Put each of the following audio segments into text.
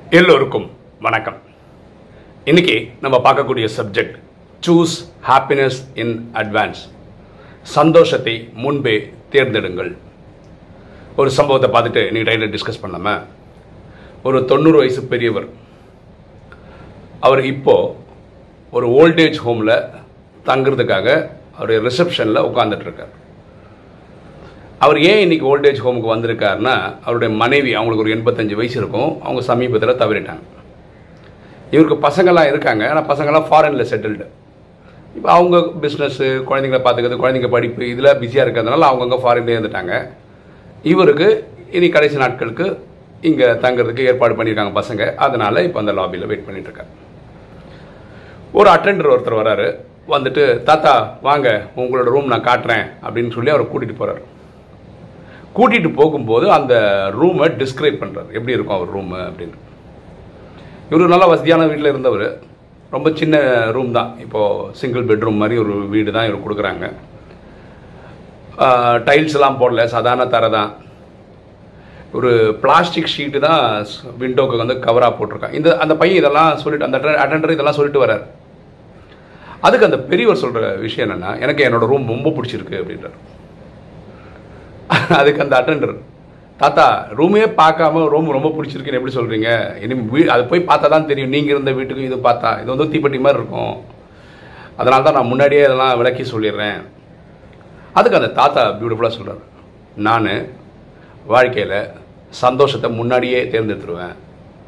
எல்லோருக்கும் வணக்கம் இன்னைக்கு நம்ம பார்க்கக்கூடிய subject choose happiness in advance சந்தோஷத்தை முன்பே தேர்ந்தெடுங்கள் ஒரு சம்பவத்தை பார்த்துட்டு இன்னைக்கு டைட்டில் டிஸ்கஸ் பண்ணாம ஒரு தொண்ணூறு வயசு பெரியவர் அவர் இப்போ ஒரு ஓல்டேஜ் ஹோமில் தங்குறதுக்காக அவருடைய ரிசப்ஷனில் உட்காந்துட்டு இருக்கார் அவர் ஏன் இன்னைக்கு ஓல்டேஜ் ஹோமுக்கு வந்திருக்காருன்னா அவருடைய மனைவி அவங்களுக்கு ஒரு எண்பத்தஞ்சு வயசு இருக்கும் அவங்க சமீபத்தில் தவறிட்டாங்க இவருக்கு பசங்கள்லாம் இருக்காங்க ஆனால் பசங்கள்லாம் ஃபாரினில் செட்டில்டு இப்போ அவங்க பிஸ்னஸ்ஸு குழந்தைங்கள பார்த்துக்கிறது குழந்தைங்க படிப்பு இதில் பிஸியாக இருக்கிறதுனால அவங்கவுங்க ஃபாரின்லேயே இருந்துட்டாங்க இவருக்கு இனி கடைசி நாட்களுக்கு இங்கே தங்குறதுக்கு ஏற்பாடு பண்ணியிருக்காங்க பசங்க அதனால் இப்போ அந்த லாபியில் வெயிட் பண்ணிட்டு இருக்காங்க ஒரு அட்டெண்டர் ஒருத்தர் வராரு வந்துட்டு தாத்தா வாங்க உங்களோட ரூம் நான் காட்டுறேன் அப்படின்னு சொல்லி அவரை கூட்டிகிட்டு போகிறாரு கூட்டிகிட்டு போகும்போது அந்த ரூமை டிஸ்கிரைப் பண்ணுறாரு எப்படி இருக்கும் அவர் ரூமு அப்படின்னு இவர் நல்லா வசதியான வீட்டில் இருந்தவர் ரொம்ப சின்ன ரூம் தான் இப்போது சிங்கிள் பெட்ரூம் மாதிரி ஒரு வீடு தான் இவர் கொடுக்குறாங்க டைல்ஸ் எல்லாம் போடல சாதாரண தரை தான் ஒரு பிளாஸ்டிக் ஷீட்டு தான் விண்டோக்கு வந்து கவராக போட்டிருக்கான் இந்த அந்த பையன் இதெல்லாம் சொல்லிட்டு அந்த அட்டெண்டர் இதெல்லாம் சொல்லிட்டு வரார் அதுக்கு அந்த பெரியவர் சொல்கிற விஷயம் என்னென்னா எனக்கு என்னோட ரூம் ரொம்ப பிடிச்சிருக்கு அப்படின்றார் அதுக்கு அந்த அட்டெண்டர் தாத்தா ரூமே பார்க்காம ரூம் ரொம்ப பிடிச்சிருக்குன்னு எப்படி சொல்கிறீங்க இனி வீ அது போய் பார்த்தா தான் தெரியும் நீங்கள் இருந்த வீட்டுக்கு இது பார்த்தா இது வந்து தீப்பெட்டி மாதிரி இருக்கும் அதனால தான் நான் முன்னாடியே இதெல்லாம் விளக்கி சொல்லிடுறேன் அதுக்கு அந்த தாத்தா பியூட்டிஃபுல்லாக சொல்கிறார் நான் வாழ்க்கையில் சந்தோஷத்தை முன்னாடியே தேர்ந்தெடுத்துருவேன்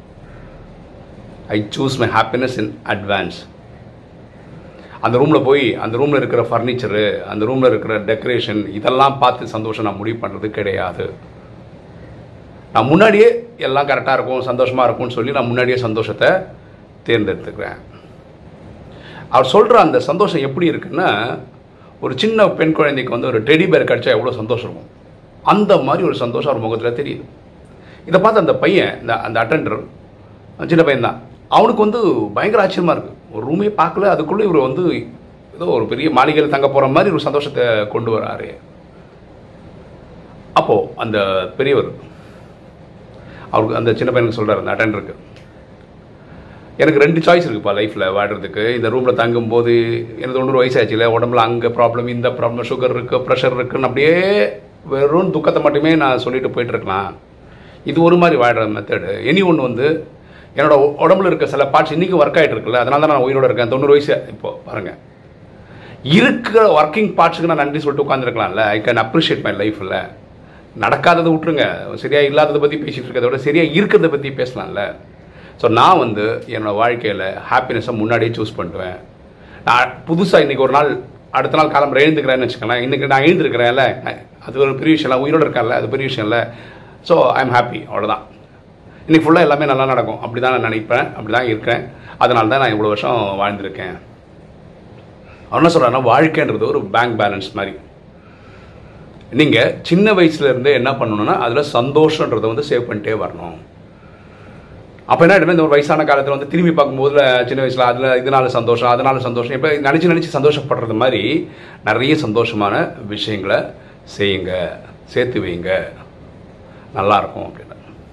I choose my happiness in advance அந்த ரூமில் போய் அந்த ரூமில் இருக்கிற ஃபர்னிச்சரு அந்த ரூமில் இருக்கிற டெக்கரேஷன் இதெல்லாம் பார்த்து சந்தோஷம் நான் முடிவு பண்ணுறது கிடையாது நான் முன்னாடியே எல்லாம் கரெக்டாக இருக்கும் சந்தோஷமாக இருக்கும்னு சொல்லி நான் முன்னாடியே சந்தோஷத்தை தேர்ந்தெடுத்துக்கிறேன் அவர் சொல்கிற அந்த சந்தோஷம் எப்படி இருக்குன்னா ஒரு சின்ன பெண் குழந்தைக்கு வந்து ஒரு டெடி பேர் கிடச்சா எவ்வளோ சந்தோஷம் இருக்கும் அந்த மாதிரி ஒரு சந்தோஷம் அவர் முகத்தில் தெரியுது இதை பார்த்து அந்த பையன் இந்த அந்த அட்டெண்டர் சின்ன பையன் தான் அவனுக்கு வந்து பயங்கர ஆச்சரியமாக இருக்குது ஒரு ரூமே பார்க்கல அதுக்குள்ளே இவர் வந்து ஏதோ ஒரு பெரிய மாளிகையில் தங்க போகிற மாதிரி ஒரு சந்தோஷத்தை கொண்டு வராரு அப்போது அந்த பெரியவர் அவருக்கு அந்த சின்ன பையனுக்கு சொல்கிறார் அந்த அட்டெண்டருக்கு எனக்கு ரெண்டு சாய்ஸ் இருக்குப்பா லைஃப்பில் வாடுறதுக்கு இந்த ரூமில் தங்கும்போது எனக்கு தொண்ணூறு வயசாச்சு இல்லை உடம்புல அங்கே ப்ராப்ளம் இந்த ப்ராப்ளம் சுகர் இருக்குது ப்ரெஷர் இருக்குன்னு அப்படியே வெறும் துக்கத்தை மட்டுமே நான் சொல்லிட்டு போயிட்டுருக்கலாம் இது ஒரு மாதிரி வாடுற மெத்தடு இனி ஒன்று வந்து என்னோட உடம்புல இருக்க சில பார்ட்ஸ் இன்றைக்கும் ஒர்க் ஆகிட்டு இருக்குல்ல அதனால தான் நான் உயிரோட இருக்கேன் தொண்ணூறு வயசு இப்போ பாருங்கள் இருக்கிற ஒர்க்கிங் பார்ட்ஸுக்கு நான் நன்றி சொல்லிட்டு உட்காந்துருக்கலாம்ல ஐ கேன் அப்ரிஷியேட் மை லைஃப்பில் நடக்காததை விட்டுருங்க சரியாக இல்லாததை பற்றி பேசிகிட்டு இருக்கிறத விட சரியாக இருக்கிறத பற்றி பேசலாம்ல ஸோ நான் வந்து என்னோடய வாழ்க்கையில் ஹாப்பினஸை முன்னாடியே சூஸ் பண்ணுவேன் நான் புதுசாக இன்றைக்கி ஒரு நாள் அடுத்த நாள் காலம் எழுந்துக்கிறேன்னு வச்சுக்கோங்களேன் இன்றைக்கி நான் எழுந்திருக்கிறேன்ல அது ஒரு பெரிய விஷயம் இல்லை உயிரோடு இருக்கேன்ல அது பெரிய விஷயம் இல்லை ஸோ ஐ எம் ஹாப்பி அவ்வளோதான் இன்றைக்கி ஃபுல்லாக எல்லாமே நல்லா நடக்கும் அப்படி தான் நான் நினைப்பேன் அப்படி தான் இருக்கேன் அதனால தான் நான் இவ்வளோ வருஷம் வாழ்ந்திருக்கேன் அவன் என்ன சொல்கிறான்னா வாழ்க்கைன்றது ஒரு பேங்க் பேலன்ஸ் மாதிரி நீங்கள் சின்ன வயசுலேருந்தே என்ன பண்ணணும்னா அதில் சந்தோஷன்றதை வந்து சேவ் பண்ணிட்டே வரணும் அப்போ என்ன ஆகிடுமே இந்த ஒரு வயசான காலத்தில் வந்து திரும்பி பார்க்கும்போது சின்ன வயசில் அதில் இதனால சந்தோஷம் அதனால சந்தோஷம் இப்போ நினச்சி நினச்சி சந்தோஷப்படுறது மாதிரி நிறைய சந்தோஷமான விஷயங்களை செய்யுங்க சேர்த்து வைங்க நல்லாயிருக்கும் அப்படின்னு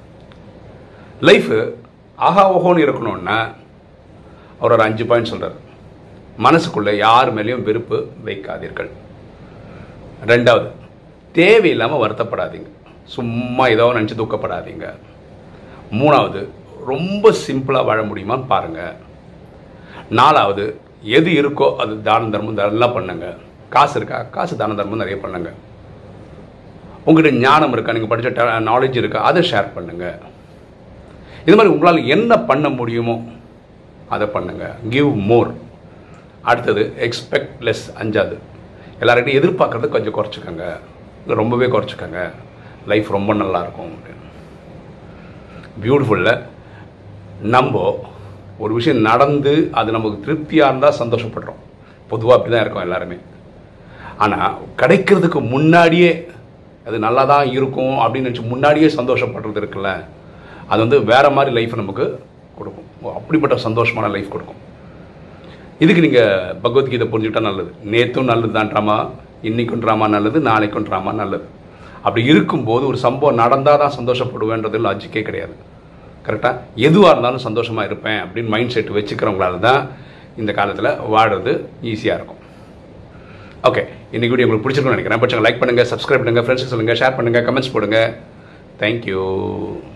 லைஃபு ஆஹா ஓஹோன்னு இருக்கணும்னா அவர் ஒரு அஞ்சு பாயிண்ட் சொல்கிறார் மனசுக்குள்ளே யார் மேலேயும் வெறுப்பு வைக்காதீர்கள் ரெண்டாவது தேவையில்லாமல் வருத்தப்படாதீங்க சும்மா ஏதோ நினச்சி துக்கப்படாதீங்க மூணாவது ரொம்ப சிம்பிளாக வாழ முடியுமான்னு பாருங்கள் நாலாவது எது இருக்கோ அது தான தர்மம் நல்லா பண்ணுங்க காசு இருக்கா காசு தான தர்மம் நிறைய பண்ணுங்க உங்கள்கிட்ட ஞானம் இருக்கா நீங்கள் படித்த நாலேஜ் இருக்கா அதை ஷேர் பண்ணுங்கள் இது மாதிரி உங்களால் என்ன பண்ண முடியுமோ அதை பண்ணுங்க கிவ் மோர் அடுத்தது எக்ஸ்பெக்ட் லெஸ் அஞ்சாவது எல்லார்கிட்டையும் எதிர்பார்க்குறத கொஞ்சம் குறைச்சிக்கோங்க இல்லை ரொம்பவே குறைச்சிக்கோங்க லைஃப் ரொம்ப நல்லாயிருக்கும் அப்படின்னு பியூட்டிஃபுல்ல நம்ம ஒரு விஷயம் நடந்து அது நமக்கு திருப்தியாக இருந்தால் சந்தோஷப்படுறோம் பொதுவாக அப்படி தான் இருக்கோம் எல்லாருமே ஆனால் கிடைக்கிறதுக்கு முன்னாடியே அது நல்லா தான் இருக்கும் அப்படின்னு நினச்சி முன்னாடியே சந்தோஷப்படுறது இருக்குல்ல அது வந்து வேறு மாதிரி லைஃப் நமக்கு கொடுக்கும் அப்படிப்பட்ட சந்தோஷமான லைஃப் கொடுக்கும் இதுக்கு நீங்கள் பகவத்கீதை புரிஞ்சுக்கிட்டா நல்லது நேற்றும் நல்லது தான் ட்ராமா இன்றைக்கும் ட்ராமா நல்லது நாளைக்கும் ட்ராமா நல்லது அப்படி இருக்கும்போது ஒரு சம்பவம் நடந்தால் தான் சந்தோஷப்படுவேன்றது லாஜிக்கே கிடையாது கரெக்டாக எதுவாக இருந்தாலும் சந்தோஷமாக இருப்பேன் அப்படின்னு மைண்ட் செட் வச்சுக்கிறவங்களால தான் இந்த காலத்தில் வாடுறது ஈஸியாக இருக்கும் ஓகே இன்னைக்கு வீடியோ உங்களுக்கு பிடிச்சிருக்கும்னு நினைக்கிறேன் பட்சங்க லைக் பண்ணுங்கள் சப்ஸ்கிரைப் பண்ணுங்கள் ஃப்ரெண்ட்ஸுக்கு சொல்லுங்கள் ஷேர் பண்ணுங்கள் கமெண்ட்ஸ் போடுங்க தேங்க்யூ